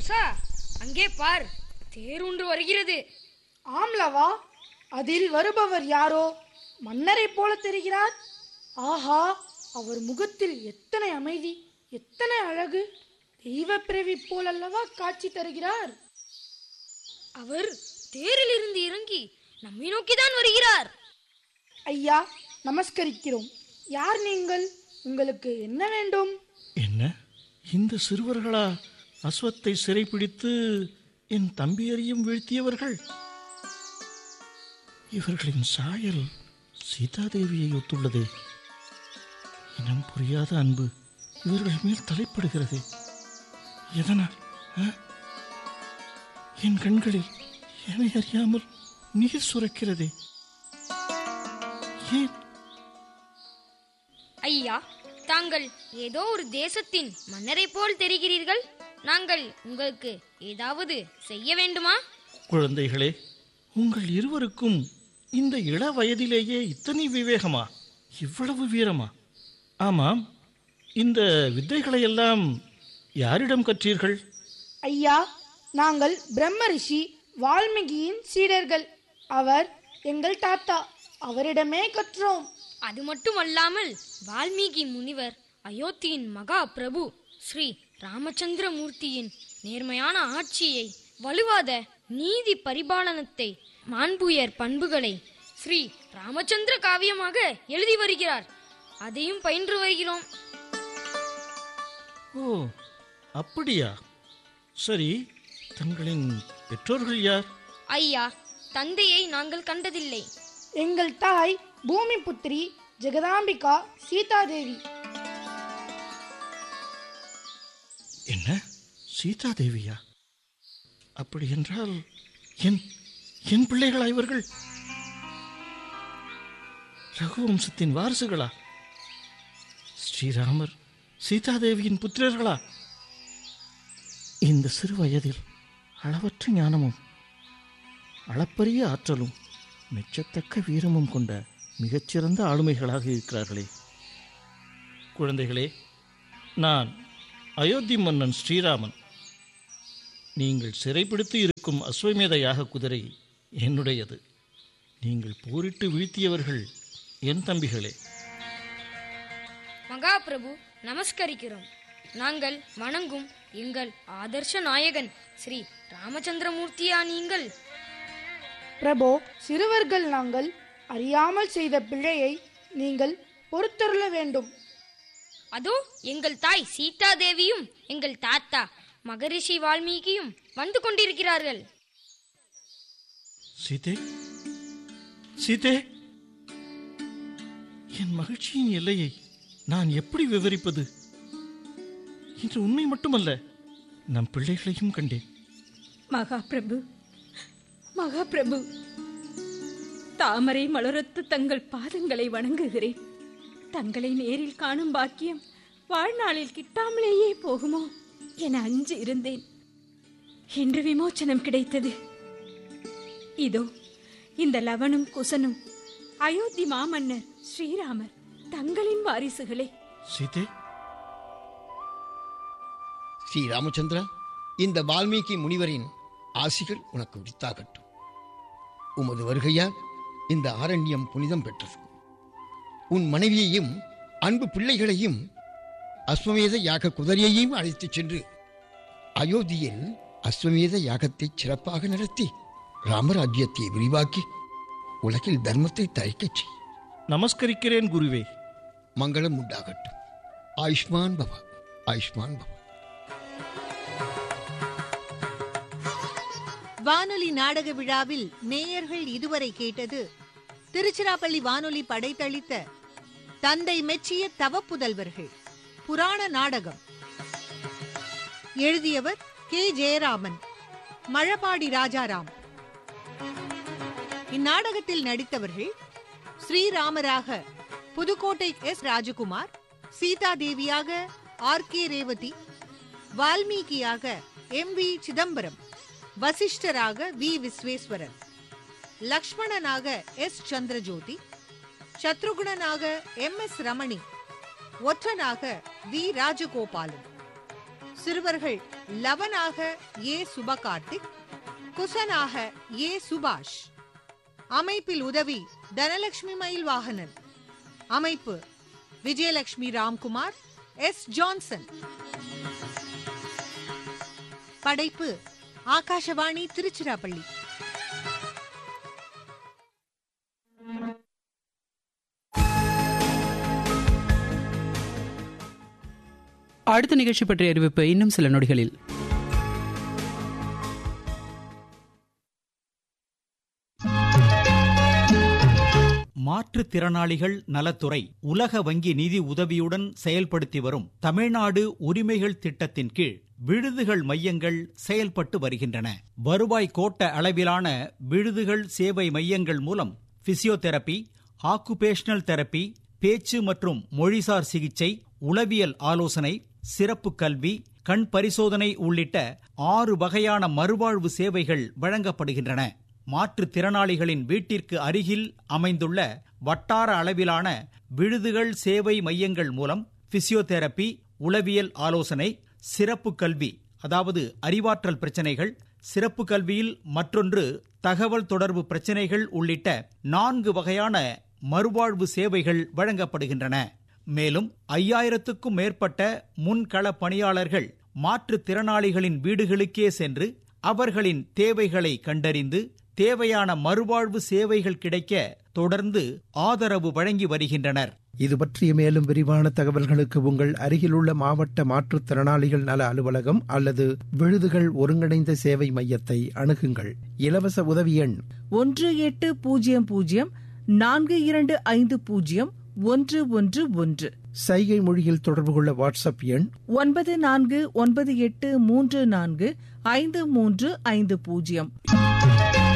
குசா அங்கே பார் தேர் ஒன்று வருகிறது ஆம்லவா அதில் வருபவர் யாரோ மன்னரைப் போல தெரிகிறார் ஆஹா அவர் முகத்தில் எத்தனை அமைதி எத்தனை அழகு தெய்வப் பிறவி போலல்லவா காட்சி தருகிறார் அவர் தேரில் இருந்து இறங்கி நம்மை நோக்கிதான் வருகிறார் ஐயா நமஸ்கரிக்கிறோம் யார் நீங்கள் உங்களுக்கு என்ன வேண்டும் என்ன இந்த சிறுவர்களா அஸ்வத்தை சிறைப்பிடித்து என் தம்பியரையும் வீழ்த்தியவர்கள் இவர்களின் சாயல் சீதாதேவியை ஒத்துள்ளதே இனம் புரியாத அன்பு இவர்கள் மேல் தலைப்படுகிறது எதனால் ஆ? என் கண்களில் என்னை அறியாமல் நீர் சுரக்கிறதே ஏன் ஐயா தாங்கள் ஏதோ ஒரு தேசத்தின் மன்னரைப் போல் தெரிகிறீர்கள் நாங்கள் உங்களுக்கு ஏதாவது செய்ய வேண்டுமா குழந்தைகளே உங்கள் இருவருக்கும் இந்த இள வயதிலேயே இத்தனை விவேகமா இவ்வளவு வீரமா ஆமாம் இந்த வித்தைகளை எல்லாம் யாரிடம் கற்றீர்கள் ஐயா நாங்கள் பிரம்ம ரிஷி வால்மீகியின் சீடர்கள் அவர் எங்கள் தாத்தா அவரிடமே கற்றோம் அது மட்டுமல்லாமல் வால்மீகி முனிவர் அயோத்தியின் மகா பிரபு ஸ்ரீ ராமச்சந்திர மூர்த்தியின் நேர்மையான ஆட்சியை வலுவாத நீதி பரிபாலனத்தை மாண்புயர் பண்புகளை ஸ்ரீ ராமச்சந்திர காவியமாக எழுதி வருகிறார் அதையும் பயின்று வருகிறோம் ஓ அப்படியா சரி தங்களின் பெற்றோர்கள் யார் ஐயா தந்தையை நாங்கள் கண்டதில்லை எங்கள் தாய் பூமி புத்திரி ஜெகதாம்பிகா சீதாதேவி என்ன சீதாதேவியா அப்படி என்றால் என் என் பிள்ளைகளா இவர்கள் ரகுவம்சத்தின் வாரிசுகளா ஸ்ரீராமர் சீதாதேவியின் புத்திரர்களா இந்த சிறு வயதில் அளவற்ற ஞானமும் அளப்பரிய ஆற்றலும் மெச்சத்தக்க வீரமும் கொண்ட மிகச்சிறந்த ஆளுமைகளாக இருக்கிறார்களே குழந்தைகளே நான் அயோத்தி மன்னன் ஸ்ரீராமன் நீங்கள் சிறைப்பிடித்து இருக்கும் அஸ்வமேத யாக குதிரை என்னுடையது நீங்கள் போரிட்டு வீழ்த்தியவர்கள் என் தம்பிகளே மகாபிரபு நமஸ்கரிக்கிறோம் நாங்கள் வணங்கும் எங்கள் ஆதர்ஷ நாயகன் ஸ்ரீ ராமச்சந்திரமூர்த்தியா நீங்கள் பிரபோ சிறுவர்கள் நாங்கள் அறியாமல் செய்த பிழையை நீங்கள் பொறுத்தருள வேண்டும் அதோ எங்கள் தாய் சீதா தேவியும் எங்கள் தாத்தா மகரிஷி வால்மீகியும் வந்து கொண்டிருக்கிறார்கள் சீதே சீதே என் மகிழ்ச்சியின் எல்லையை நான் எப்படி விவரிப்பது இன்று உண்மை மட்டுமல்ல நம் பிள்ளைகளையும் கண்டேன் மகாபிரபு மகாபிரபு தாமரை மலரத்து தங்கள் பாதங்களை வணங்குகிறேன் தங்களை நேரில் காணும் பாக்கியம் வாழ்நாளில் கிட்டாமலேயே போகுமோ என அஞ்சு இருந்தேன் இன்று விமோச்சனம் கிடைத்தது இதோ இந்த லவனும் குசனும் அயோத்தி மாமன்னர் ஸ்ரீராமர் தங்களின் வாரிசுகளே சீதே ஸ்ரீ ராமச்சந்திரா இந்த வால்மீகி முனிவரின் ஆசிகள் உனக்கு உரித்தாகட்டும் உமது வருகையால் இந்த ஆரண்யம் புனிதம் பெற்றது உன் மனைவியையும் அன்பு பிள்ளைகளையும் அஸ்வமேத யாக குதிரையையும் அழைத்துச் சென்று அயோத்தியில் அஸ்வமேத யாகத்தை சிறப்பாக நடத்தி ராமராஜ்யத்தை விரிவாக்கி உலகில் தர்மத்தை தழைக்கச் செய் நமஸ்கரிக்கிறேன் குருவே மங்களம் உண்டாகட்டும் ஆயுஷ்மான் பவா ஆயுஷ்மான் பவா வானொலி நாடக விழாவில் நேயர்கள் இதுவரை கேட்டது திருச்சிராப்பள்ளி வானொலி படைத்தளித்த தந்தை மெச்சிய தவப்புதல்வர்கள் புராண நாடகம் எழுதியவர் கே ஜெயராமன் மழபாடி ராஜாராம் இந்நாடகத்தில் நடித்தவர்கள் ஸ்ரீராமராக புதுக்கோட்டை எஸ் ராஜகுமார் சீதாதேவியாக ஆர் கே ரேவதி வால்மீகியாக எம் வி சிதம்பரம் வசிஷ்டராக வி விஸ்வேஸ்வரன் லக்ஷ்மணனாக எஸ் சந்திரஜோதி சத்ருகுணனாக எம் எஸ் ரமணி ஒற்றனாக வி ராஜகோபாலன் சிறுவர்கள் லவனாக ஏ சுபகார்த்திக் குசனாக ஏ சுபாஷ் அமைப்பில் உதவி தனலட்சுமி மயில் வாகனன் அமைப்பு விஜயலட்சுமி ராம்குமார் எஸ் ஜான்சன் படைப்பு ஆகாஷவாணி திருச்சிராப்பள்ளி அடுத்த நிகழ்ச்சி பற்றிய அறிவிப்பு இன்னும் சில நொடிகளில் மாற்றுத்திறனாளிகள் நலத்துறை உலக வங்கி நிதி உதவியுடன் செயல்படுத்தி வரும் தமிழ்நாடு உரிமைகள் திட்டத்தின் கீழ் விடுதிகள் மையங்கள் செயல்பட்டு வருகின்றன வருவாய் கோட்ட அளவிலான விடுதிகள் சேவை மையங்கள் மூலம் பிசியோதெரபி ஆக்குபேஷனல் தெரபி பேச்சு மற்றும் மொழிசார் சிகிச்சை உளவியல் ஆலோசனை சிறப்பு கல்வி கண் பரிசோதனை உள்ளிட்ட ஆறு வகையான மறுவாழ்வு சேவைகள் வழங்கப்படுகின்றன மாற்றுத்திறனாளிகளின் வீட்டிற்கு அருகில் அமைந்துள்ள வட்டார அளவிலான விடுதிகள் சேவை மையங்கள் மூலம் பிசியோதெரபி உளவியல் ஆலோசனை சிறப்பு கல்வி அதாவது அறிவாற்றல் பிரச்சனைகள் சிறப்பு கல்வியில் மற்றொன்று தகவல் தொடர்பு பிரச்சனைகள் உள்ளிட்ட நான்கு வகையான மறுவாழ்வு சேவைகள் வழங்கப்படுகின்றன மேலும் ஐயாயிரத்துக்கும் மேற்பட்ட முன்கள பணியாளர்கள் மாற்றுத்திறனாளிகளின் வீடுகளுக்கே சென்று அவர்களின் தேவைகளை கண்டறிந்து தேவையான மறுவாழ்வு சேவைகள் கிடைக்க தொடர்ந்து ஆதரவு வழங்கி வருகின்றனர் இது பற்றிய மேலும் விரிவான தகவல்களுக்கு உங்கள் அருகிலுள்ள மாவட்ட மாற்றுத்திறனாளிகள் நல அலுவலகம் அல்லது விழுதுகள் ஒருங்கிணைந்த சேவை மையத்தை அணுகுங்கள் இலவச உதவி எண் ஒன்று எட்டு பூஜ்ஜியம் பூஜ்ஜியம் நான்கு இரண்டு ஐந்து பூஜ்ஜியம் ஒன்று ஒன்று ஒன்று சைகை மொழியில் தொடர்பு கொள்ள வாட்ஸ்அப் எண் ஒன்பது நான்கு ஒன்பது எட்டு மூன்று நான்கு ஐந்து மூன்று ஐந்து பூஜ்ஜியம்